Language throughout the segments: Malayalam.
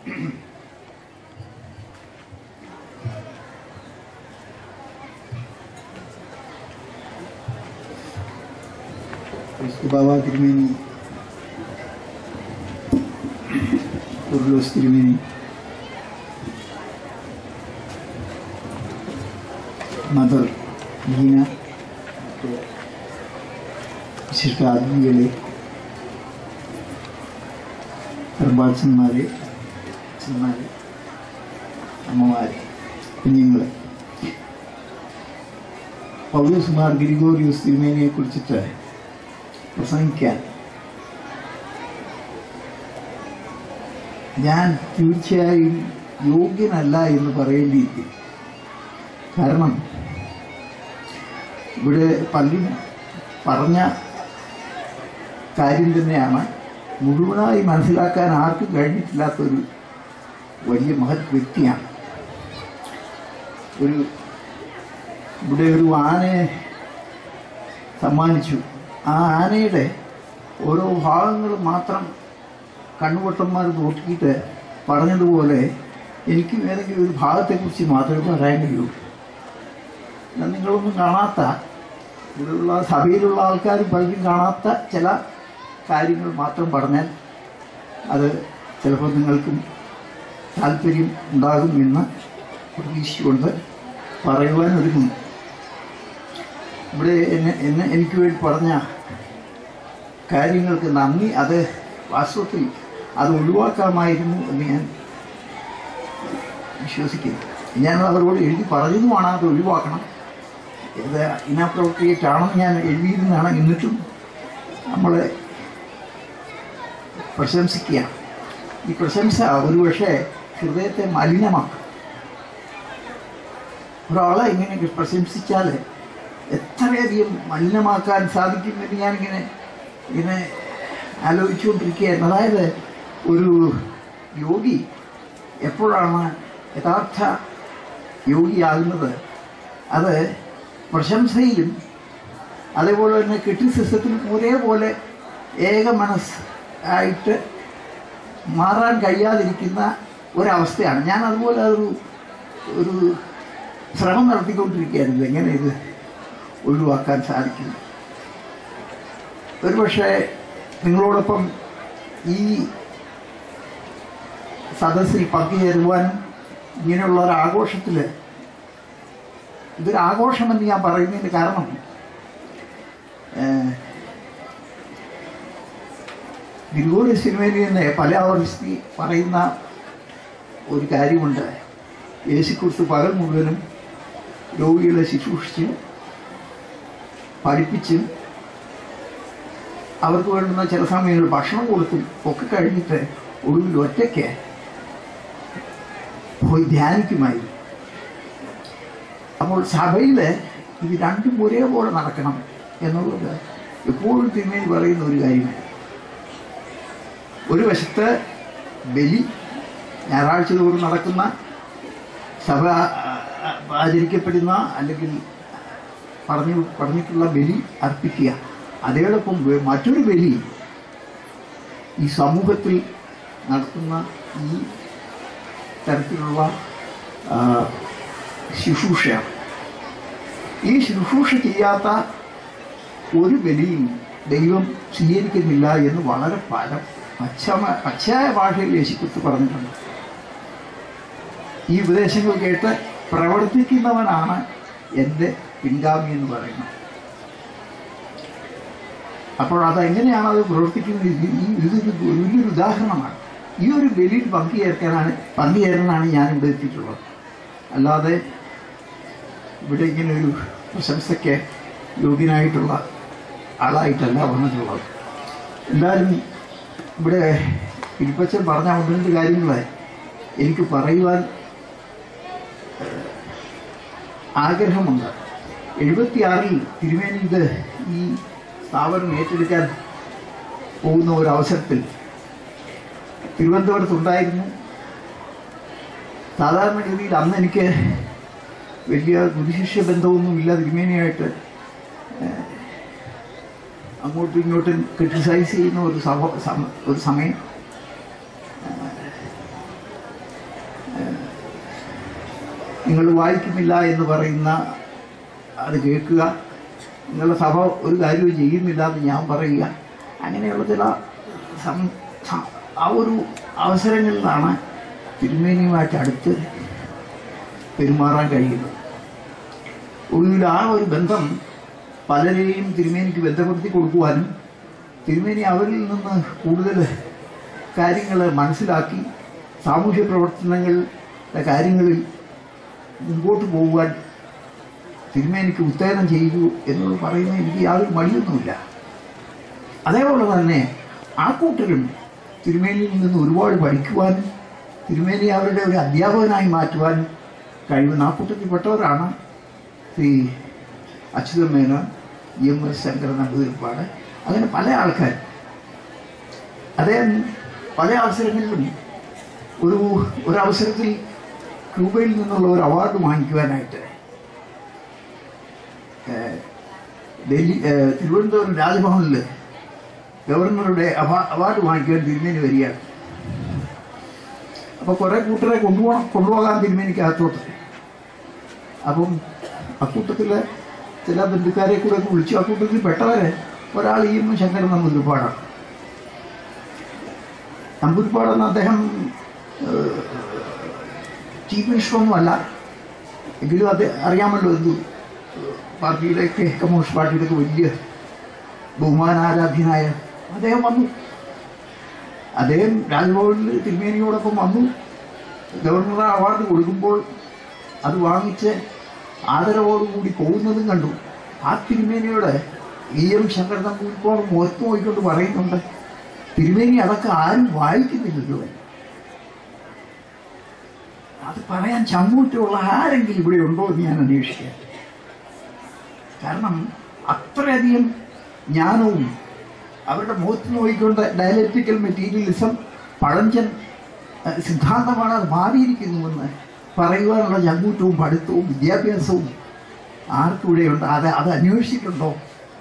ബാബ തിരുമേനി ഉരുളോസ് തിരുമേനി മദർ ലീന വിശിഷ്ട അതിഥികളെ പ്രഭാഷന്മാരെ അച്ഛന്മാരെ അമ്മമാരെ കുഞ്ഞുങ്ങളെ പൗലോസുമാർ ഗ്രിഗോറിയോസ് തിരുമേനിയെ കുറിച്ചിട്ട് പ്രസംഗിക്കാൻ ഞാൻ തീർച്ചയായും യോഗ്യനല്ല എന്ന് പറയേണ്ടിയിരിക്കും കാരണം ഇവിടെ പലരും പറഞ്ഞ കാര്യം തന്നെയാണ് മുഴുവനായി മനസ്സിലാക്കാൻ ആർക്കും കഴിഞ്ഞിട്ടില്ലാത്തൊരു വലിയ മഹത് വ്യക്തിയാണ് ഒരു ഇവിടെ ഒരു ആനയെ സമ്മാനിച്ചു ആ ആനയുടെ ഓരോ ഭാഗങ്ങൾ മാത്രം കണ്ണുവട്ടന്മാർ നോക്കിയിട്ട് പറഞ്ഞതുപോലെ എനിക്കും ഏതെങ്കിലും ഒരു ഭാഗത്തെക്കുറിച്ച് മാത്രമേ പറയാൻ കഴിയൂ എന്നാൽ നിങ്ങളൊന്നും കാണാത്ത ഇവിടെയുള്ള സഭയിലുള്ള ആൾക്കാർ പലരും കാണാത്ത ചില കാര്യങ്ങൾ മാത്രം പറഞ്ഞാൽ അത് ചിലപ്പോൾ നിങ്ങൾക്കും താല്പര്യം ഉണ്ടാകുമെന്ന് പ്രതീക്ഷിച്ചുകൊണ്ട് പറയുവാൻ ഒരുങ്ങുന്നു ഇവിടെ എന്നെ എന്നെ എനിക്ക് വേണ്ടി പറഞ്ഞ കാര്യങ്ങൾക്ക് നന്ദി അത് വാസ്തവത്തിൽ അത് ഒഴിവാക്കാമായിരുന്നു എന്ന് ഞാൻ വിശ്വസിക്കുന്നു ഞാൻ അവരോട് എഴുതി പറഞ്ഞതുമാണ് അത് ഒഴിവാക്കണം ഇത് ഇനപ്രോപ്രിയേറ്റ് ആണെന്ന് ഞാൻ എഴുതിയിരുന്നതാണ് എന്നിട്ടും നമ്മളെ പ്രശംസിക്കുക ഈ പ്രശംസ ഒരുപക്ഷെ ഹൃദയത്തെ മലിനമാക്കും ഒരാളെ ഇങ്ങനെ പ്രശംസിച്ചാൽ എത്രയധികം മലിനമാക്കാൻ സാധിക്കുമെന്ന് ഞാനിങ്ങനെ ഇങ്ങനെ ആലോചിച്ചുകൊണ്ടിരിക്കുകയായിരുന്നു അതായത് ഒരു യോഗി എപ്പോഴാണ് യഥാർത്ഥ യോഗിയാകുന്നത് അത് പ്രശംസയിലും അതേപോലെ തന്നെ ക്രിറ്റിസിസത്തിലും ഒരേപോലെ ഏക മനസ്സ് ആയിട്ട് മാറാൻ കഴിയാതിരിക്കുന്ന ഒരവസ്ഥയാണ് ഞാൻ അതുപോലെ ഒരു ഒരു ശ്രമം നടത്തിക്കൊണ്ടിരിക്കുകയായിരുന്നു എങ്ങനെ ഇത് ഒഴിവാക്കാൻ സാധിക്കും ഒരുപക്ഷെ നിങ്ങളോടൊപ്പം ഈ സദസ്സിൽ പങ്കുചേരുവാനും ഇങ്ങനെയുള്ള ഒരു ആഘോഷത്തിൽ ഇതൊരു ആഘോഷമെന്ന് ഞാൻ പറയുന്നതിന് കാരണം ഏഹ്, ഗ്രിഗോറി സിനിമയിൽ നിന്ന് പല ആവർത്തി പറയുന്ന ഒരു കാര്യമുണ്ട് യേശുക്കുറിച്ച് പകൽ മുഴുവനും രോഗികളെ ശുശ്രൂഷിച്ചും പഠിപ്പിച്ചും അവർക്ക് വേണ്ടുന്ന ചില സമയങ്ങളിൽ ഭക്ഷണം കൊടുത്തും ഒക്കെ കഴിഞ്ഞിട്ട് ഒടുവിൽ ഒറ്റയ്ക്ക് പോയി ധ്യാനിക്കുമായിരുന്നു അപ്പോൾ സഭയിൽ ഇത് രണ്ടും ഒരേപോലെ നടക്കണം എന്നുള്ളത് എപ്പോഴും തിരുമേനി പറയുന്ന ഒരു കാര്യമാണ് ഒരു വശത്ത് ബലി ഞായറാഴ്ച തോറും നടക്കുന്ന സഭ ആ, ആ, ആചരിക്കപ്പെടുന്ന അല്ലെങ്കിൽ പറഞ്ഞു പറഞ്ഞിട്ടുള്ള ബലി അർപ്പിക്കുക അതോടൊപ്പം വേ- മറ്റൊരു ബലി ഈ സമൂഹത്തിൽ നടത്തുന്ന ഈ തരത്തിലുള്ള ആ, ശുശ്രൂഷയാണ് ഈ ശുശ്രൂഷ ചെയ്യാത്ത ഒരു ബലിയും ദൈവം സ്വീകരിക്കുന്നില്ല എന്ന് വളരെ പല പച്ചമ പച്ചയായ ഭാഷയിൽ യേശുക്കുത്ത് പറഞ്ഞിട്ടുണ്ട് ഈ ഉപദേശങ്ങൾ കേട്ട് പ്രവർത്തിക്കുന്നവനാണ് എൻ്റെ പിൻഗാമി എന്ന് പറയുന്നത് അപ്പോൾ അതെങ്ങനെയാണ് അത് പ്രവർത്തിക്കുന്നത് ഇത് ഈ ഇതൊരു വലിയൊരു ഉദാഹരണമാണ് ഈ ഒരു ബലിയിൽ പങ്കുചേർക്കാനാണ് പങ്കുചേരാനാണ് ഞാൻ ഇവിടെ എത്തിയിട്ടുള്ളത് അല്ലാതെ ഇവിടെ ഇങ്ങനെ ഒരു പ്രശംസയ്ക്ക് യോഗ്യനായിട്ടുള്ള ആളായിട്ടല്ല വന്നിട്ടുള്ളത് എന്തായാലും ഇവിടെ ഇരിപ്പച്ചൻ പറഞ്ഞ ഒന്ന് രണ്ട് കാര്യങ്ങൾ എനിക്ക് പറയുവാൻ ഏഹ്, ആഗ്രഹമുണ്ട് എഴുപത്തിയാറിൽ തിരുമേനി ഇത് ഈ സ്ഥാപനം ഏറ്റെടുക്കാൻ പോകുന്ന ഒരു അവസരത്തിൽ തിരുവനന്തപുരത്തുണ്ടായിരുന്നു സാധാരണ രീതിയിൽ അന്ന് എനിക്ക് വലിയ ഗുരുശിഷ്യ ബന്ധമൊന്നുമില്ല തിരുമേനിയായിട്ട് ഏഹ്, അങ്ങോട്ടും ഇങ്ങോട്ടും ക്രിട്ടിസൈസ് ചെയ്യുന്ന ഒരു സഭ സമ- ഒരു സമയം ഏഹ്, നിങ്ങൾ വായിക്കുന്നില്ല എന്ന് പറയുന്ന അത് കേൾക്കുക നിങ്ങളുടെ സഭ ഒരു കാര്യവും ചെയ്യുന്നില്ല എന്ന് ഞാൻ പറയുക അങ്ങനെയുള്ള ചില സം- സം- ആ ഒരു അവസരങ്ങളിലാണ് തിരുമേനിയുമായിട്ട് അടുത്ത് പെരുമാറാൻ കഴിയുന്നത് ഒടുവിൽ ആ ഒരു ബന്ധം പലരെയും തിരുമേനിക്ക് ബന്ധപ്പെടുത്തി കൊടുക്കുവാനും തിരുമേനി അവരിൽ നിന്ന് കൂടുതൽ കാര്യങ്ങൾ മനസ്സിലാക്കി സാമൂഹ്യ പ്രവർത്തനങ്ങളുടെ കാര്യങ്ങളിൽ മുമ്പോട്ട് പോകുവാൻ തിരുമേനിക്ക് ഉത്തേജനം ചെയ്തു എന്ന് പറയുന്നത് എനിക്ക് യാതൊരു മടിയൊന്നുമില്ല അതേപോലെ തന്നെ ആ കൂട്ടരും തിരുമേനിയിൽ നിന്ന് ഒരുപാട് പഠിക്കുവാനും തിരുമേനി അവരുടെ ഒരു അധ്യാപകനായി മാറ്റുവാനും കഴിയുന്ന ആ കൂട്ടത്തിൽപ്പെട്ടവരാണ് Shri Achuthan Menon E M S Sankaran Namboodiripad അങ്ങനെ പല ആൾക്കാർ അദ്ദേഹം പല അവസരങ്ങളിലും ഒരു ഒരവസരത്തിൽ ക്യൂബയിൽ നിന്നുള്ള ഒരു അവാർഡ് വാങ്ങിക്കുവാനായിട്ട് ഏഹ്, ഡൽഹി ഏഹ്, തിരുവനന്തപുരം രാജ്ഭവനിൽ ഗവർണറുടെ അവാ- അവാർഡ് വാങ്ങിക്കുവാൻ തിരുമേനി വരികയാണ് അപ്പോൾ കുറേ കൂട്ടരെ കൊണ്ടുപോകണം കൊണ്ടുപോകാൻ തിരുമേനിക്ക് അകത്തോട്ട് അപ്പം അക്കൂട്ടത്തിൽ ചില ബന്ധുക്കാരെ കൂടെ ഒക്കെ വിളിച്ചു അക്കൂട്ടത്തിൽ പെട്ടവരെ ഒരാൾ ഈ എം ശങ്കരൻ നമ്പൂതിരിപ്പാടാണ് നമ്പൂതിരിപ്പാടെന്ന് അദ്ദേഹം ഏഹ്, ചീഫ് മിനിസ്റ്ററൊന്നും അല്ല എങ്കിലും അത് അറിയാമല്ലോ എന്തു പാർട്ടിയുടെയൊക്കെ കമ്മ്യൂണിസ്റ്റ് പാർട്ടിയുടെയൊക്കെ വലിയ ബഹുമാനാരാധ്യനായ അദ്ദേഹം വന്നു അദ്ദേഹം രാജ്ഭവനിൽ തിരുമേനിയോടൊപ്പം വന്നു ഗവർണർ അവാർഡ് കൊടുക്കുമ്പോൾ അത് വാങ്ങിച്ച് ആദരവോടുകൂടി പോകുന്നതും കണ്ടു ആ തിരുമേനിയോട് ഇ എം ശങ്കരൻ നമ്പൂരിപ്പോൾ മുഖത്ത് നോക്കിക്കൊണ്ട് പറയുന്നുണ്ട് തിരുമേനി അതൊക്കെ ആരും വായിക്കുന്നില്ലല്ലോ അത് പറയാൻ ചമ്മൂറ്റുള്ള ആരെങ്കിലും ഇവിടെ ഉണ്ടോ എന്ന് ഞാൻ അന്വേഷിക്കുക കാരണം അത്രയധികം ജ്ഞാനവും അവരുടെ മുഖത്ത് നോക്കിക്കൊണ്ട് ഡയലക്റ്റിക്കൽ മെറ്റീരിയലിസം പഴഞ്ചൻ അഹ്, സിദ്ധാന്തമാണ് അത് മാറിയിരിക്കുന്നുവെന്ന് പറയുവാനുള്ള ചങ്കൂറ്റവും പഠിത്തവും വിദ്യാഭ്യാസവും ആർക്കിവിടെയുണ്ട് അത് അത് അന്വേഷിച്ചിട്ടുണ്ടോ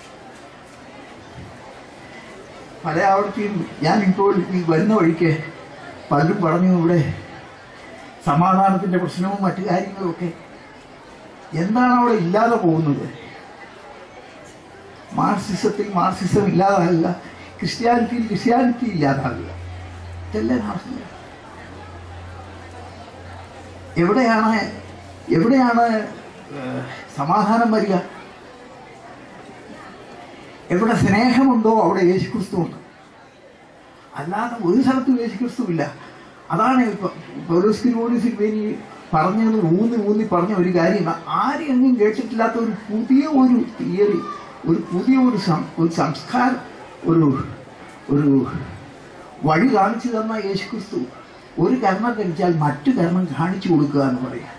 പല ആവർത്തിയും ഞാൻ ഇപ്പോൾ ഈ വരുന്ന വഴിക്ക് പലരും പറഞ്ഞു ഇവിടെ സമാധാനത്തിൻ്റെ പ്രശ്നവും മറ്റു കാര്യങ്ങളുമൊക്കെ എന്താണ് അവിടെ ഇല്ലാതെ പോകുന്നത് മാർക്സിസത്തിൽ മാർക്സിസം ഇല്ലാതാകുക ക്രിസ്ത്യാനിറ്റിയിൽ ക്രിസ്ത്യാനിറ്റി ഇല്ലാതാകുക ഇതല്ലേ നടക്കുക എവിടെയാണ് എവിടെയാണ് ഏഹ്, സമാധാനം വരിക എവിടെ സ്നേഹമുണ്ടോ അവിടെ യേശുക്രിസ്തു ഉണ്ട് അല്ലാതെ ഒരു സ്ഥലത്തും യേശുക്രിസ്തു ഇല്ല അതാണ് ഇപ്പൊ പൗലോസ്കിനോട് സിൽവേനി പറഞ്ഞത് ഊന്നി ഊന്നി പറഞ്ഞ ഒരു കാര്യം ആരും എങ്ങും കേട്ടിട്ടില്ലാത്ത ഒരു പുതിയ ഒരു തിയറി ഒരു പുതിയ ഒരു സം- ഒരു സംസ്കാരം ഒരു ഒരു വഴി കാണിച്ചു തന്ന യേശുക്രിസ്തു ഒരു കർമ്മം കഴിച്ചാൽ മറ്റു കർമ്മം കാണിച്ചു കൊടുക്കുക എന്ന് പറയാം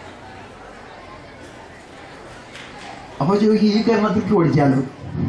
അപ്പൊ ചോദിക്കും ഈ കർമ്മത്തിലേക്ക് പഠിച്ചാലോ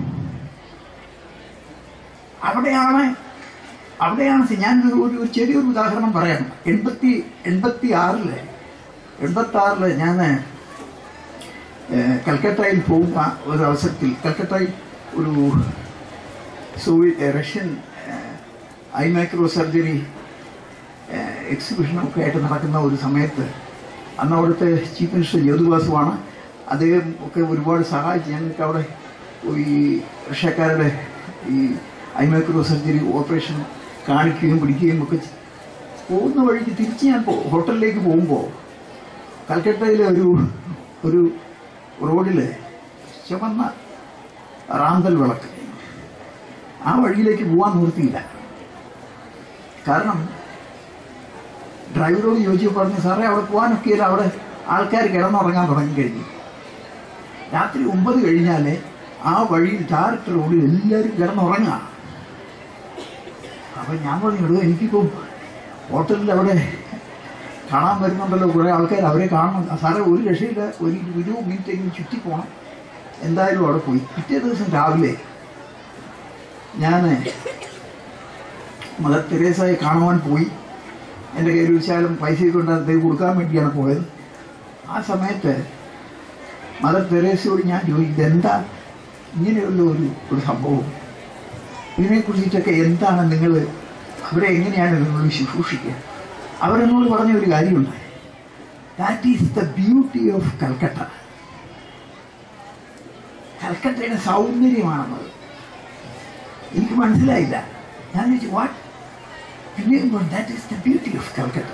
അവിടെയാണ് അവിടെയാണ് സി- ഞാൻ ഒരു ഒരു ഒരു ചെറിയൊരു ഉദാഹരണം പറയാം എൺപത്തി എൺപത്തി ആറില് എൺപത്തി ആറില് ഞാൻ കൽക്കട്ടയിൽ പോകുന്ന ഒരു അവസരത്തിൽ കൽക്കട്ടയിൽ ഒരു Soviet Russian eye micro surgery എക്സിബിഷനൊക്കെ ആയിട്ട് നടക്കുന്ന ഒരു സമയത്ത് അന്ന് അവിടുത്തെ ചീഫ് മിനിസ്റ്റർ ജ്യോതിവാസുവാണ് അദ്ദേഹം ഒക്കെ ഒരുപാട് സഹായിച്ച് ഞങ്ങൾക്ക് അവിടെ ഈ റഷ്യക്കാരുടെ ഈ ഐ മൈക്രോ സർജറി ഓപ്പറേഷൻ കാണിക്കുകയും പിടിക്കുകയും ഒക്കെ ചെയ്തു. പോകുന്ന വഴിക്ക് തിരിച്ച് ഞാൻ പോ- ഹോട്ടലിലേക്ക് പോകുമ്പോൾ കൽക്കട്ടയിലെ ഒരു ഒരു റോഡിൽ ചുവന്ന റാന്തൽ വിളക്ക് ആ വഴിയിലേക്ക് പോകാൻ നിവൃത്തിയില്ല കാരണം ഡ്രൈവറോട് ചോദിച്ചു പറഞ്ഞു സാറേ അവിടെ പോകാനൊക്കെ ഇല്ല അവിടെ ആൾക്കാർ കിടന്നുറങ്ങാൻ തുടങ്ങിക്കഴിഞ്ഞു രാത്രി ഒമ്പത് കഴിഞ്ഞാൽ ആ വഴിയിൽ ടാറിട്ട റോഡിൽ എല്ലാവരും കിടന്നുറങ്ങുക അപ്പം ഞാൻ പറഞ്ഞു എടോ എനിക്കിപ്പം ഹോട്ടലിൽ അവിടെ കാണാൻ വരുന്നുണ്ടല്ലോ കുറേ ആൾക്കാർ അവരെ കാണണം സാറേ ഒരു രക്ഷയില്ല ഒരു ഇരുപത് മിനിറ്റ് എങ്കിലും ചുറ്റി പോകണം എന്തായാലും അവിടെ പോയി പിറ്റേ ദിവസം രാവിലെ ഞാൻ മദർ തെരേസയെ കാണുവാൻ പോയി എൻ്റെ കയ്യിൽ ഒരു ശാലം പൈസയൊക്കെ ഉണ്ട് അദ്ദേഹം കൊടുക്കാൻ വേണ്ടിയാണ് പോയത് ആ സമയത്ത് മദർ തെരേസയോട് ഞാൻ ചോദിച്ചു ഇതെന്താ ഇങ്ങനെയുള്ള ഒരു ഒരു സംഭവം ഇതിനെക്കുറിച്ചിട്ടൊക്കെ എന്താണ് നിങ്ങൾ അവരെ എങ്ങനെയാണ് നിങ്ങൾ ശുശ്രൂഷിക്കുക അവരെന്നോട് പറഞ്ഞ ഒരു കാര്യമുണ്ട് that is the beauty of Calcutta കൽക്കട്ടയുടെ സൗന്ദര്യമാണെന്നത് എനിക്ക് മനസ്സിലായില്ല ഞാൻ ചോദിച്ചു വാട്ട് പിന്നെയും that is the beauty of Calcutta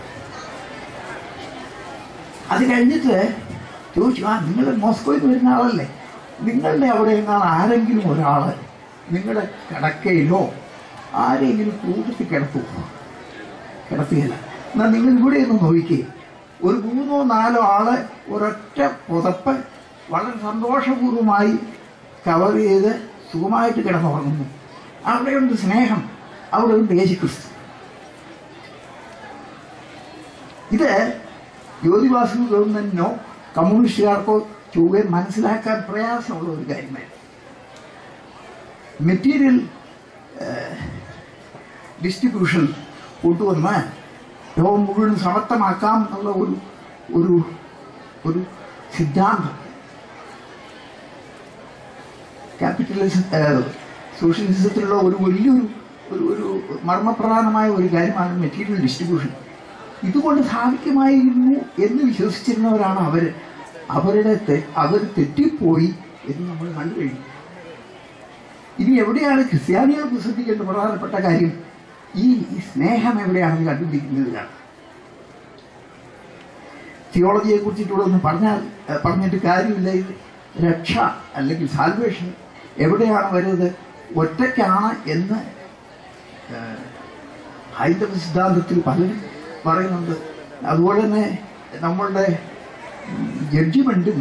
അത് കഴിഞ്ഞിട്ട് ചോദിച്ചു ആ നിങ്ങൾ മോസ്കോയിൽ നിന്ന് വരുന്ന ആളല്ലേ നിങ്ങളുടെ അവിടെ നിന്നാണ് ആരെങ്കിലും ഒരാൾ നിങ്ങളുടെ കിടക്കയിലോ ആരെങ്കിലും കൂട്ടത്തിൽ കിടത്തു കിടത്തുകയില്ല എന്നാൽ നിങ്ങൾ ഇവിടെ ഒന്ന് നോക്കിക്കേ ഒരു മൂന്നോ നാലോ ആള് ഒരൊറ്റ പുതപ്പ് വളരെ സന്തോഷപൂർവമായി കവർ ചെയ്ത് സുഖമായിട്ട് കിടന്നുറങ്ങുന്നു അവിടെയുണ്ട് സ്നേഹം അവിടെയുണ്ട് യേശുക്രിസ്തു ഇത് ജ്യോതിവാസു ഗവൺമെന്റിനോ കമ്മ്യൂണിസ്റ്റുകാർക്കോ ചൊവ്വെ മനസ്സിലാക്കാൻ പ്രയാസമുള്ള ഒരു കാര്യമായിരുന്നു മെറ്റീരിയൽ ഡിസ്ട്രിബ്യൂഷൻ കൊണ്ടുവന്ന് ലോകം മുഴുവൻ സമർത്ഥമാക്കാം എന്നുള്ള ഒരു ഒരു ഒരു സിദ്ധാന്തം ക്യാപിറ്റലിസം സോഷ്യലിസത്തിലുള്ള ഒരു വലിയൊരു ഒരു ഒരു മർമ്മപ്രധാനമായ ഒരു കാര്യമാണ് മെറ്റീരിയൽ ഡിസ്ട്രിബ്യൂഷൻ ഇതുകൊണ്ട് സാധിക്കുമായിരുന്നു എന്ന് വിശ്വസിച്ചിരുന്നവരാണ് അവർ അവരുടെ തെ- അവർ തെറ്റിപ്പോയി എന്ന് നമ്മൾ കണ്ടു കഴിഞ്ഞു ഇനി എവിടെയാണ് ക്രിസ്ത്യാനികൾ വിശ്വസിക്കേണ്ട പ്രധാനപ്പെട്ട കാര്യം ഈ ഈ സ്നേഹം എവിടെയാണെന്ന് കണ്ടുപിടിക്കുന്നതിലാണ് തിയോളജിയെ കുറിച്ചിട്ടുള്ള ഒന്നും പറഞ്ഞാൽ ഏഹ് പറഞ്ഞിട്ട് കാര്യമില്ല ഇത് രക്ഷ അല്ലെങ്കിൽ സാൽവേഷൻ എവിടെയാണ് വരുന്നത് ഒറ്റയ്ക്കാണ് എന്ന് ഏഹ് ഹൈന്ദവ സിദ്ധാന്തത്തിൽ പലരും പറയുന്നുണ്ട് അതുപോലെ തന്നെ നമ്മളുടെ ജഡ്ജിമെൻറ്റും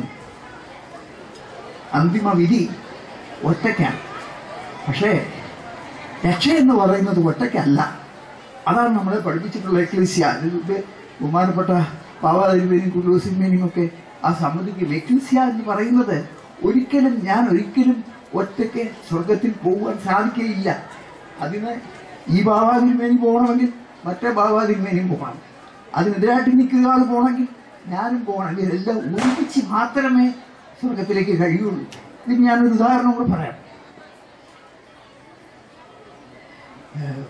അന്തിമ വിധി ഒറ്റയ്ക്കാണ് പക്ഷേ രക്ഷ എന്ന് പറയുന്നത് ഒറ്റയ്ക്കല്ല അതാണ് നമ്മളെ പഠിപ്പിച്ചിട്ടുള്ള എക്ലീസ്യ ഇത് ബഹുമാനപ്പെട്ട പാവാതിരുമേനും കുലൂസിന്മേനും ഒക്കെ ആ സമ്മതിക്കും എക്ലീസ്യ എന്ന് പറയുന്നത് ഒരിക്കലും ഞാൻ ഒരിക്കലും ഒറ്റയ്ക്ക് സ്വർഗത്തിൽ പോകുവാൻ സാധിക്കുകയില്ല അതിന് ഈ ബാബാതിരുമേനി പോകണമെങ്കിൽ മറ്റേ ബാബാതിരുമേനിയും പോകണം അതിനെതിരായിട്ട് നിൽക്കുന്ന ആൾ പോകണമെങ്കിൽ ഞാനും പോകണം ഇതെല്ലാം ഒരുമിച്ച് മാത്രമേ സ്വർഗത്തിലേക്ക് കഴിയുള്ളൂ ഇതിന് ഞാനൊരു ഉദാഹരണം കൂടെ പറയാം ഏഹ്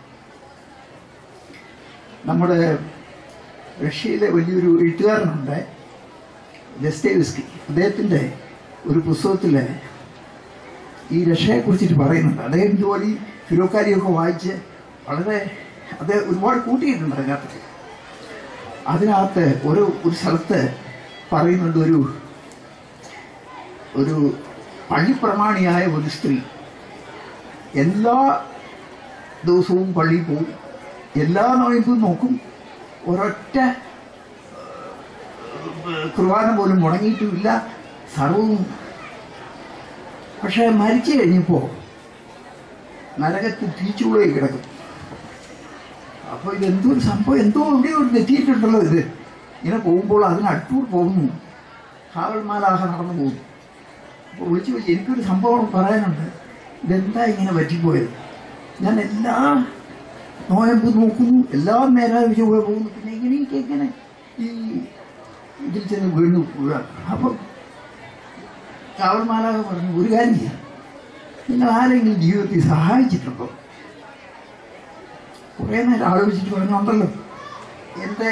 നമ്മുടെ റഷ്യയിലെ വലിയൊരു എഴുത്തുകാരനുണ്ട് ദസ്തേവിസ്കി അദ്ദേഹത്തിൻ്റെ ഒരു പുസ്തകത്തിൽ ഈ രക്ഷയെക്കുറിച്ചിട്ട് പറയുന്നുണ്ട് അദ്ദേഹം ഇതുപോലെ ഈ ഫിലോക്കാരിയൊക്കെ വായിച്ച് വളരെ അത് ഒരുപാട് കൂട്ടിയിട്ടുണ്ട് അതിനകത്ത് അതിനകത്ത് ഒരു ഒരു സ്ഥലത്ത് പറയുന്നുണ്ട് ഒരു ഒരു പള്ളിപ്രമാണിയായ ഒരു സ്ത്രീ എല്ലാ ദിവസവും പള്ളിയിൽ പോകും എല്ലാ നോയമ്പും നോക്കും ഒരൊറ്റ ഏഹ്, കുർബാന പോലും മുടങ്ങിയിട്ടുമില്ല സർവവും പക്ഷേ മരിച്ചു കഴിഞ്ഞപ്പോൾ നരകത്തിൽ തിരിച്ചുള്ളിൽ കിടക്കും അപ്പോൾ ഇതെന്തോ ഒരു സംഭവം എന്തോ എവിടെയോ ഒരു തെറ്റിയിട്ടുണ്ടല്ലോ ഇത് ഇങ്ങനെ പോകുമ്പോൾ അതിന് അടുത്തൂർ പോകുന്നു കാവൽമാലാഹ നടന്നു പോകുന്നു അപ്പോൾ വിളിച്ചു വിളിച്ച് എനിക്കൊരു സംഭവം പറയാനുണ്ട് ഇതെന്താ ഇങ്ങനെ പറ്റിപ്പോയത് ഞാൻ എല്ലാ നോയമ്പ് നോക്കുന്നു എല്ലാ നേരം ചൊവ്വ പോകുന്നു പിന്നെ ഇങ്ങനെയൊക്കെ എങ്ങനെ ഈ ഇതിൽ ചെന്ന് വീണു വീഴാം അപ്പം കാവൽമാലാക പറഞ്ഞു ഒരു കാര്യം ചെയ്യാം നിങ്ങൾ ആരെങ്കിലും ജീവിതത്തിൽ സഹായിച്ചിട്ടുണ്ടോ കുറേ നേരം ആലോചിച്ചിട്ട് പറഞ്ഞുണ്ടല്ലോ എൻ്റെ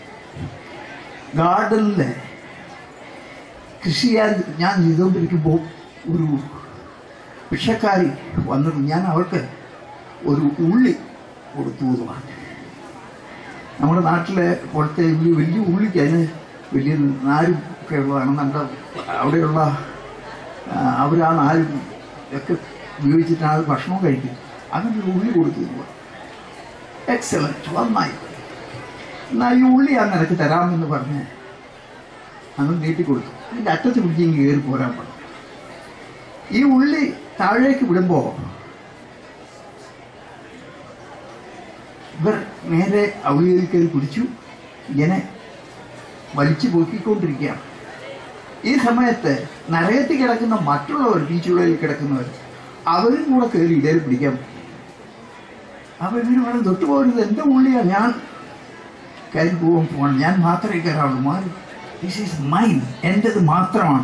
ഗാർഡനിൽ കൃഷി ചെയ്യാൻ ഞാൻ ചെയ്തുകൊണ്ടിരിക്കുമ്പോൾ ഒരു ഭിക്ഷക്കാരി വന്നിട്ട് ഞാൻ അവൾക്ക് ഒരു ഉള്ളി കൊടുത്തു എന്ന് പറഞ്ഞു നമ്മുടെ നാട്ടിലെ പോലത്തെ വലിയ വലിയ ഉള്ളിക്ക് അതിന് വലിയ നാരും ഒക്കെ ഉള്ളതാണ് നമ്മുടെ അവിടെയുള്ള ആ, അവർ ആ നാരും ഒക്കെ ഉപയോഗിച്ചിട്ടാണ് അത് ഭക്ഷണം കഴിക്കുന്നത് അങ്ങനെ ഒരു ഉള്ളി കൊടുത്തു എന്ന് പറഞ്ഞു എക്സലൻറ്റ് നന്നായി എന്നാൽ ഈ ഉള്ളി ഞാൻ നിനക്ക് തരാമെന്ന് പറഞ്ഞ് അങ്ങ് നീട്ടിക്കൊടുത്തു അതിൻ്റെ അറ്റത്ത് പിടിച്ച് ഇങ്ങ് കയറി പോരാൻ പറഞ്ഞു ഈ ഉള്ളി താഴേക്ക് വിടുമ്പോൾ ഇവർ നേരെ ഔളിയിൽ കയറി പിടിച്ചു ഇങ്ങനെ വലിച്ചു പൊക്കിക്കൊണ്ടിരിക്കുകയാണ് ഈ സമയത്ത് നരകത്തിൽ കിടക്കുന്ന മറ്റുള്ളവർ ബീച്ചുകളിൽ കിടക്കുന്നവർ അവരും കൂടെ കയറി ഇടയിൽ പിടിക്കാൻ പോയി. അപ്പൊ ഇവര് പറഞ്ഞു തൊട്ടു പോകരുത് എൻ്റെ ഉള്ളിയാ ഞാൻ കയറി പോകാൻ പോകണം ഞാൻ മാത്രമേ കയറാവുള്ളൂ മാറി ദിസ് ഈസ് മൈൻ എൻ്റെത് മാത്രമാണ്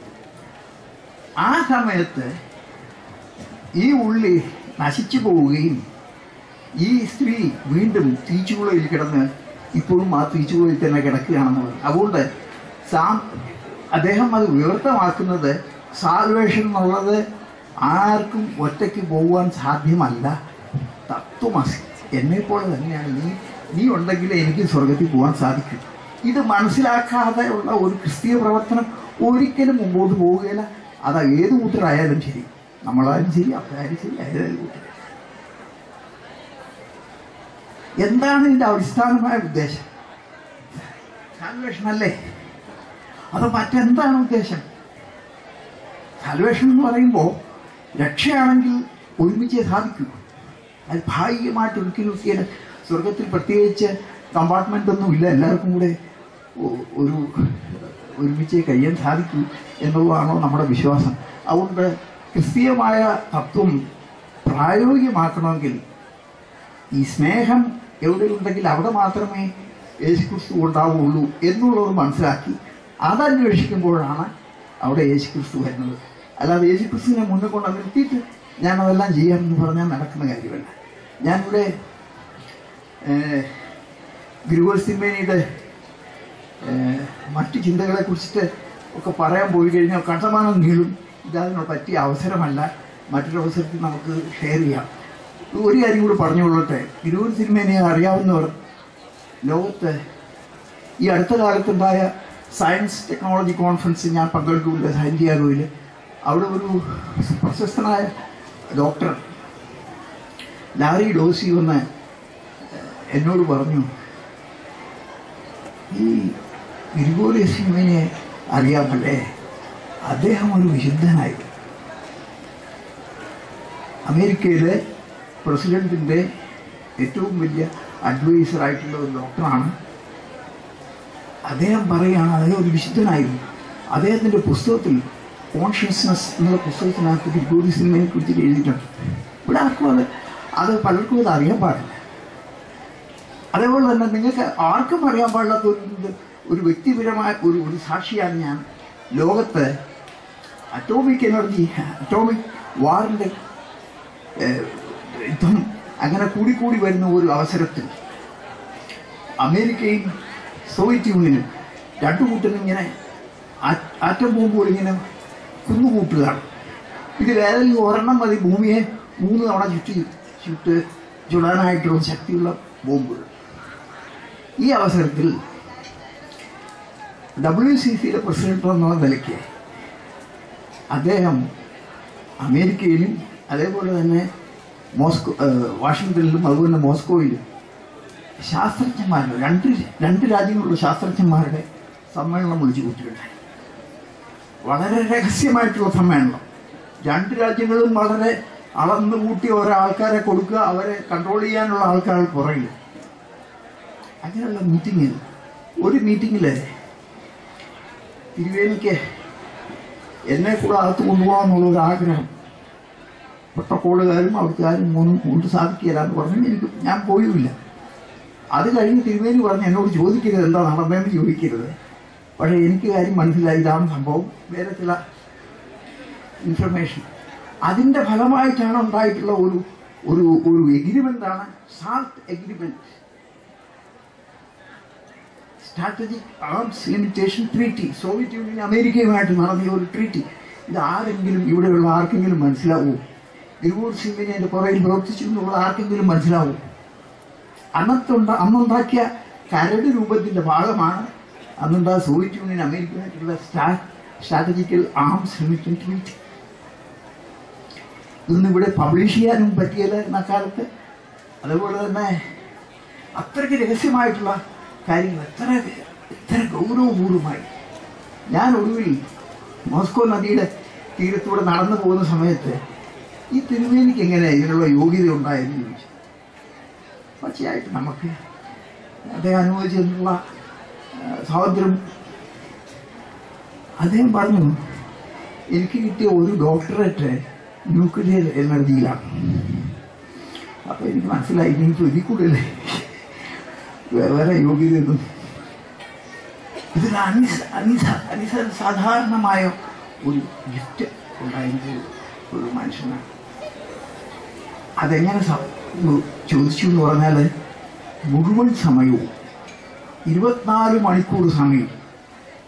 ആ സമയത്ത് ഈ ഉള്ളി നശിച്ചു പോവുകയും ഈ സ്ത്രീ വീണ്ടും തീച്ചുകുളയിൽ കിടന്ന് ഇപ്പോഴും ആ തീച്ചുകുളയിൽ തന്നെ കിടക്കുകയാണെന്ന് പറഞ്ഞു അതുകൊണ്ട് സാം അദ്ദേഹം അത് വിവർത്തമാക്കുന്നത് സാൽവേഷൻ എന്നുള്ളത് ആർക്കും ഒറ്റയ്ക്ക് പോകുവാൻ സാധ്യമല്ല തത്വമസി എന്നെപ്പോലെ തന്നെയാണ് നീ നീ ഉണ്ടെങ്കിലേ എനിക്ക് സ്വർഗത്തിൽ പോകാൻ സാധിക്കും ഇത് മനസ്സിലാക്കാതെ ഉള്ള ഒരു ക്രിസ്തീയ പ്രവർത്തനം ഒരിക്കലും മുമ്പോട്ട് പോവുകയില്ല അത് ഏത് കൂട്ടരായാലും ശരി നമ്മളായാലും ശരി അവരായാലും ശരി ഏതായാലും കൂട്ടർ എന്താണ് ഇതിൻ്റെ അടിസ്ഥാനമായ ഉദ്ദേശം സാൽവേഷൻ അല്ലേ അത് മറ്റെന്താണ് ഉദ്ദേശം സാൽവേഷൻ എന്ന് പറയുമ്പോൾ രക്ഷയാണെങ്കിൽ ഒരുമിച്ചേ സാധിക്കൂ അത് ഭാഗികമായിട്ട് ഒരിക്കലും ഒരിക്കലും സ്വർഗത്തിൽ പ്രത്യേകിച്ച് കമ്പാർട്ട്മെൻ്റ് ഒന്നും ഇല്ല എല്ലാവർക്കും കൂടെ ഒ- ഒരു ഒരുമിച്ച് കഴിയാൻ സാധിക്കൂ എന്നുള്ളതാണോ നമ്മുടെ വിശ്വാസം അതുകൊണ്ട് ക്രിസ്തീയമായ തത്വം പ്രായോഗികമാക്കണമെങ്കിൽ ഈ സ്നേഹം എവിടെയുണ്ടെങ്കിൽ അവിടെ മാത്രമേ യേശുക്രിസ്തു ഉണ്ടാവുകയുള്ളൂ എന്നുള്ളത് മനസ്സിലാക്കി അതന്വേഷിക്കുമ്പോഴാണ് അവിടെ യേശുക്രിസ്തു വരുന്നത് അല്ലാതെ യേശുക്രിസ്തുവിനെ മുന്നേ കൊണ്ട് നിർത്തിയിട്ട് ഞാനതെല്ലാം ചെയ്യാമെന്ന് പറഞ്ഞാൽ നടക്കുന്ന കാര്യമല്ല ഞാനിവിടെ ഏഹ്, ഗുരുവൽ സിംബേനിയുടെ ഏഹ്, മറ്റ് ചിന്തകളെ കുറിച്ചിട്ട് ഒക്കെ പറയാൻ പോയി കഴിഞ്ഞാൽ കണ്ടമാനം നീളും ഇതതിന് പറ്റിയ അവസരമല്ല മറ്റൊരു അവസരത്തിൽ നമുക്ക് ഷെയർ ചെയ്യാം ഒരു കാര്യം കൂടി പറഞ്ഞുകൊള്ളട്ടെ ഗുരുവൽ സിനിമേനെ അറിയാവുന്നവർ ലോകത്ത് ഈ അടുത്ത കാലത്തുണ്ടായ സയൻസ് ടെക്നോളജി കോൺഫറൻസ് ഞാൻ പങ്കെടുക്കുന്നുണ്ട് സാന്റിയാഗോയിൽ അവിടെ ഒരു പ്രശസ്തനായ ഡോക്ടർ ലാരി ഡോസി വന്ന് എന്നോട് പറഞ്ഞു ഈ ഗിരിഗോറി സിംഹിനെ അറിയാമല്ലേ അദ്ദേഹം ഒരു വിശുദ്ധനായി അമേരിക്കയിലെ പ്രസിഡന്റിൻ്റെ ഏറ്റവും വലിയ അഡ്വൈസറായിട്ടുള്ള ഒരു ഡോക്ടറാണ് അദ്ദേഹം പറയുകയാണ് അദ്ദേഹം ഒരു വിശുദ്ധനായിരുന്നു അദ്ദേഹത്തിൻ്റെ പുസ്തകത്തിൽ കോൺഷ്യസ്നസ് എന്നുള്ള പുസ്തകത്തിനകത്ത് ഗിരിഗോറി സിനിമയെ കുറിച്ച് എഴുതിയിട്ടുണ്ട് ഇവിടെ ആർക്കും അത് അത് പലർക്കും അത് അറിയാൻ പാടില്ല അതേപോലെ തന്നെ നിങ്ങൾക്ക് ആർക്കും അറിയാൻ പാടില്ലാത്ത ഒരു ഇത് ഒരു വ്യക്തിപരമായ ഒരു ഒരു സാക്ഷിയാണ് ഞാൻ ലോകത്ത് അറ്റോമിക് എനർജി അറ്റോമിക് വാറിൻ്റെ യുദ്ധം അങ്ങനെ കൂടിക്കൂടി വരുന്ന ഒരു അവസരത്തിൽ അമേരിക്കയും സോവിയറ്റ് യൂണിയനും രണ്ടു കൂട്ടരും ഇങ്ങനെ ആ- ആറ്റം ബോംബുകൾ ഇങ്ങനെ കുന്നുകൂട്ടുകയാണ് ഇതിൽ ഏതെങ്കിലും ഒരെണ്ണം മതി ഭൂമിയെ മൂന്ന് തവണ ചുറ്റി ചുട്ട് ചുടാനായിട്ടുള്ള ശക്തിയുള്ള ബോംബുകൾ ഈ അവസരത്തിൽ ഡബ്ല്യു സി സിയുടെ പ്രസിഡന്റ് എന്നുള്ള നിലയ്ക്ക് അദ്ദേഹം അമേരിക്കയിലും അതേപോലെ തന്നെ മോസ്കോ ഏഹ് വാഷിങ്ടണിലും അതുപോലെ തന്നെ മോസ്കോയിലും ശാസ്ത്രജ്ഞന്മാരുടെ രണ്ട് രണ്ട് രാജ്യങ്ങളിലുള്ള ശാസ്ത്രജ്ഞന്മാരുടെ സമ്മേളനം വിളിച്ചു കൂട്ടിയിട്ടുണ്ടായി വളരെ രഹസ്യമായിട്ടുള്ള സമ്മേളനം രണ്ട് രാജ്യങ്ങളും വളരെ അളന്നു കൂട്ടി ഓരോ ആൾക്കാരെ കൊടുക്കുക അവരെ കൺട്രോൾ ചെയ്യാനുള്ള ആൾക്കാർ പുറകിൽ അങ്ങനെയുള്ള മീറ്റിങ്ങിൽ ഒരു മീറ്റിങ്ങിൽ തിരുവേനിക്ക് എന്നെ കൂടെ അകത്ത് കൊണ്ടുപോകാമെന്നുള്ള ഒരു ആഗ്രഹം പൊട്ടക്കോളുകാരും അവിടുത്തുകാരും മൂന്നും കൊണ്ട് സാധിക്കില്ല എന്ന് പറഞ്ഞു എനിക്ക് ഞാൻ പോയുമില്ല അത് കഴിഞ്ഞ് തിരുവേനി പറഞ്ഞ് എന്നോട് ചോദിക്കരുത് എന്താ നടന്നതെന്ന് ചോദിക്കരുത് പക്ഷേ എനിക്ക് കാര്യം മനസ്സിലായി ഇതാണ് സംഭവം വേറെ ചില ഇൻഫർമേഷൻ അതിൻ്റെ ഫലമായിട്ടാണ് ഉണ്ടായിട്ടുള്ള ഒരു ഒരു ഒരു എഗ്രിമെൻ്റാണ് SALT agreement strategic arms limitation treaty Soviet Union അമേരിക്കയുമായിട്ട് നടത്തിയ ഒരു ട്രീറ്റി ഇത് ആരെങ്കിലും ഇവിടെയുള്ള ആർക്കെങ്കിലും മനസ്സിലാവുമോ ഗുരുവൂർ സിംഗിനെ എൻ്റെ പുറകിൽ പ്രവർത്തിച്ചു എന്നുള്ള ആർക്കെങ്കിലും മനസ്സിലാവുമോ അന്നത്തുണ്ട അന്നുണ്ടാക്കിയ കരട് രൂപത്തിൻ്റെ ഭാഗമാണ് അന്നുണ്ടായ സോവിയറ്റ് യൂണിയൻ അമേരിക്കയുമായിട്ടുള്ള സ്റ്റാ സ്ട്രാറ്റജിക്കൽ ആംസ് ലിമിറ്റഡ് ട്രീറ്റി ഇതൊന്നും ഇവിടെ പബ്ലിഷ് ചെയ്യാനും പറ്റിയില്ലായിരുന്ന കാലത്ത് അതുപോലെ തന്നെ അത്രയ്ക്ക് രഹസ്യമായിട്ടുള്ള കാര്യങ്ങൾ എത്ര എത്ര ഗൗരവപൂർവമായി ഞാൻ ഒടുവിൽ മോസ്കോ നദിയുടെ തീരത്തൂടെ നടന്നു പോകുന്ന സമയത്ത് ഈ തിരുമേനിക്ക് എങ്ങനെ ഇതിനുള്ള യോഗ്യത ഉണ്ടായെന്ന് ചോദിച്ചു പച്ചയായിട്ട് നമുക്ക് അദ്ദേഹം അനുവദിച്ചിട്ടുള്ള ആ, സ്വാതന്ത്ര്യം അദ്ദേഹം പറഞ്ഞു എനിക്ക് കിട്ടിയ ഒരു ഡോക്ടറേറ്റ് ന്യൂക്ലിയർ എനർജിയിലാണ് അപ്പോൾ എനിക്ക് മനസ്സിലായി എനിക്ക് ഇതിൽ കൂടുതലേ വേറെ യോഗ്യതയൊന്നും ഇതിൽ അനിസ അനിസ അനിസ സാധാരണമായ ഒരു ഗിഫ്റ്റ് ഉണ്ടായിരുന്ന ഒരു- ഒരു മനുഷ്യനാണ് അതെങ്ങനെ സ- ഉ- ചോദിച്ചു എന്ന് പറഞ്ഞാൽ മുഴുവൻ സമയവും ഇരുപത്തിനാല് മണിക്കൂർ സമയം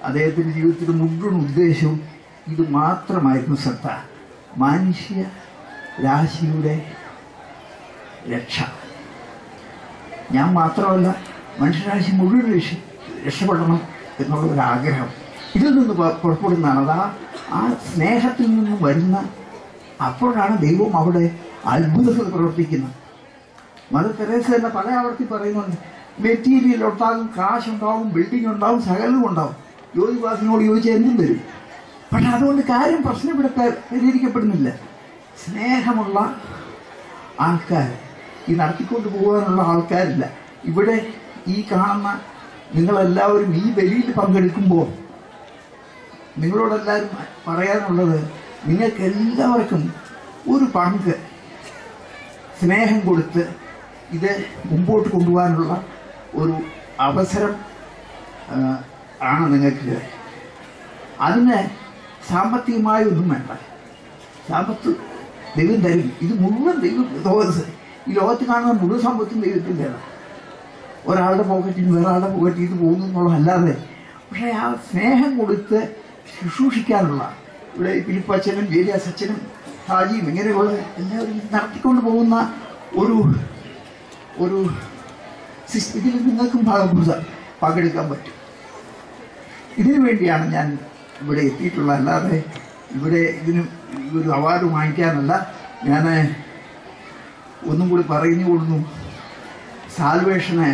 അദ്ദേഹത്തിന്റെ ജീവിതത്തിന്റെ മുഴുവൻ ഉദ്ദേശവും ഇത് മാത്രമായിരുന്നു ശ്രദ്ധ മാനുഷ്യ രാശിയുടെ രക്ഷ ഞാൻ മാത്രമല്ല മനുഷ്യരാശി മുഴുവൻ രക്ഷ രക്ഷപ്പെടണം എന്നുള്ള ഒരു ആഗ്രഹം ഇതിൽ നിന്ന് പ- പുറപ്പെടുന്നതാണ് അതാ ആ സ്നേഹത്തിൽ നിന്ന് വരുന്ന അപ്പോഴാണ് ദൈവം അവിടെ അത്ഭുതങ്ങൾ പ്രവർത്തിക്കുന്നത് മദർ തെരേസ തന്നെ പല ആവർത്തി പറയുന്നുണ്ട് മെറ്റീരിയൽ ഉണ്ടാകും കാശ് ഉണ്ടാവും ബിൽഡിംഗ് ഉണ്ടാവും സകലവും ഉണ്ടാവും ജ്യോതിവാസിനോട് ചോദിച്ചാൽ എന്തും തരും പക്ഷെ അതുകൊണ്ട് കാര്യം പ്രശ്നം ഇവിടെ പ- പരിഹരിക്കപ്പെടുന്നില്ല സ്നേഹമുള്ള ആൾക്കാർ ഈ നടത്തിക്കൊണ്ട് പോകാനുള്ള ആൾക്കാരില്ല ഇവിടെ ഈ കാണുന്ന നിങ്ങളെല്ലാവരും ഈ ബലിയിൽ പങ്കെടുക്കുമ്പോൾ നിങ്ങളോടെല്ലാവരും പറയാനുള്ളത് നിങ്ങൾക്ക് എല്ലാവർക്കും ഒരു പങ്ക് സ്നേഹം കൊടുത്ത് ഇത് മുമ്പോട്ട് കൊണ്ടുപോകാനുള്ള ഒരു അവസരം ആ, ആണ് നിങ്ങൾക്ക് അതിന് സാമ്പത്തികമായ ഒന്നും വേണ്ട സാമ്പത്ത് ദൈവം തരും ഇത് മുഴുവൻ ദൈവം ലോകത്ത് ഈ ലോകത്ത് കാണുന്ന മുഴുവൻ സമ്പത്തും ദൈവത്തിൻ്റെതാണ് ഒരാളുടെ പോക്കറ്റിൽ നിന്ന് വേറൊരാളുടെ പോക്കറ്റിൽ ഇത് പോകുന്നു എന്നുള്ളതല്ലാതെ പക്ഷേ ആ സ്നേഹം കൊടുത്ത് ശുശ്രൂഷിക്കാനുള്ള ഇവിടെ പിലിപ്പച്ചനും ജേലിയാസ് അച്ഛനും ഹാജിയും ഇങ്ങനെയുള്ള എല്ലാവരും ഇത് നടത്തിക്കൊണ്ട് പോകുന്ന ഒരു ഒരു സിസ്- ഇതിൽ നിങ്ങൾക്കും ഭാഗഭൂത പങ്കെടുക്കാൻ പറ്റും ഇതിനു വേണ്ടിയാണ് ഞാൻ ഇവിടെ എത്തിയിട്ടുള്ളത് അല്ലാതെ ഇവിടെ ഇതിന് ഒരു അവാർഡ് വാങ്ങിക്കാനല്ല ഞാൻ ഒന്നും കൂടി പറഞ്ഞു കൊടുന്നു സാൽവേഷന്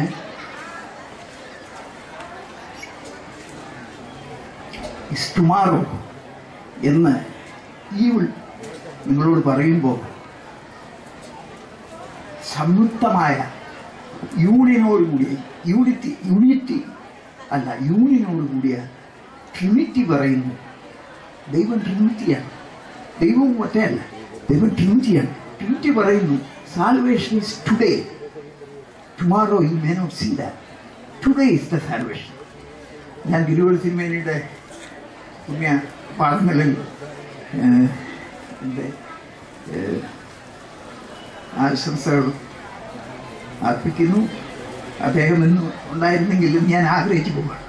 ഇസ് ടുമാറോ എന്ന് ഈവിൾ നിങ്ങളോട് പറയുമ്പോൾ സംയുക്തമായ യൂണിയനോട് കൂടിയ യൂണിറ്റി യൂണിറ്റി അല്ല യൂണിയനോട് കൂടിയ ട്രിനിറ്റി പറയുന്നു ദൈവം ട്രിനിറ്റിയാണ് ദൈവവും ഒറ്റയല്ല ദൈവം ട്രിനിറ്റിയാണ് ട്രിനിറ്റി പറയുന്നു salvation is today tomorrow you may not see that today is the salvation ഞാൻ ഗിരിവൾ സിനിമേനയുടെ പുണ്യ പാഠങ്ങളിൽ ഏഹ്, എൻ്റെ ഏഹ്, ആശംസകൾ അർപ്പിക്കുന്നു അദ്ദേഹം ഇന്ന് ഉണ്ടായിരുന്നെങ്കിലും ഞാൻ ആഗ്രഹിച്ചു പോവാണ്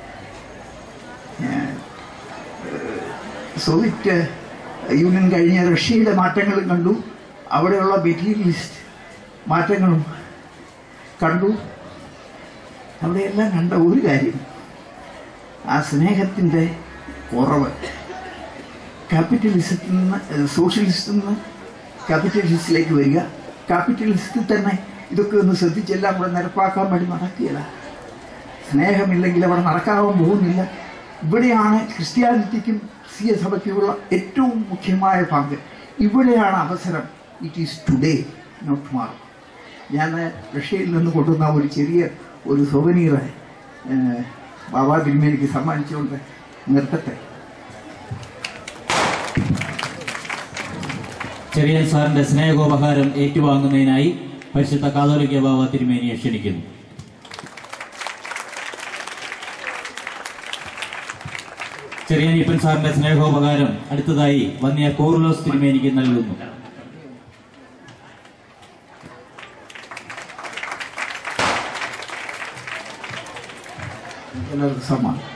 ഞാൻ, ഏഹ്, സോവിയറ്റ് യൂണിയൻ കഴിഞ്ഞ റഷ്യയുടെ മാറ്റങ്ങളും കണ്ടു അവിടെയുള്ള മെറ്റീരിയലിസ്റ്റ് മാറ്റങ്ങളും കണ്ടു അവിടെയെല്ലാം കണ്ട ഒരു കാര്യം ആ സ്നേഹത്തിൻ്റെ കുറവ് ക്യാപിറ്റലിസത്തിൽ നിന്ന് ഏഹ്, സോഷ്യലിസത്തിൽ നിന്ന് ക്യാപിറ്റലിസത്തിലേക്ക് വരിക ക്യാപിറ്റലിസത്തിൽ തന്നെ ഇതൊക്കെ ഒന്ന് ശ്രദ്ധിച്ചെല്ലാം കൂടെ നിരപ്പാക്കാൻ വേണ്ടി നടക്കുകയില്ല സ്നേഹമില്ലെങ്കിൽ അവിടെ നടക്കാവാൻ പോകുന്നില്ല ഇവിടെയാണ് ക്രിസ്ത്യാനിറ്റിക്കും ക്രിസ്തീയ സഭയ്ക്കുമുള്ള ഏറ്റവും മുഖ്യമായ പങ്ക് ഇവിടെയാണ് അവസരം it is today not tomorrow ഞാൻ റഷ്യയിൽ നിന്ന് കൊണ്ടുവന്ന ഒരു ചെറിയ ഒരു സൊവനീർ ബാബാ തിരുമേനിക്ക് സമ്മാനിച്ചുകൊണ്ട് നിർത്തട്ടെ ചെറിയൻ സാറിന്റെ സ്നേഹോപഹാരം ഏറ്റുവാങ്ങുന്നതിനായി പരിശുദ്ധ കാതോലിക്ക ബാബ തിരുമേനിയെ ക്ഷണിക്കുന്നു ചെറിയൻ ഈപ്പൻ സാറിന്റെ സ്നേഹോപഹാരം അടുത്തതായി വന്നിയ കോർലോസ് തിരുമേനിക്ക് നൽകുന്നു എല്ലാവർക്കും സമ്മാനം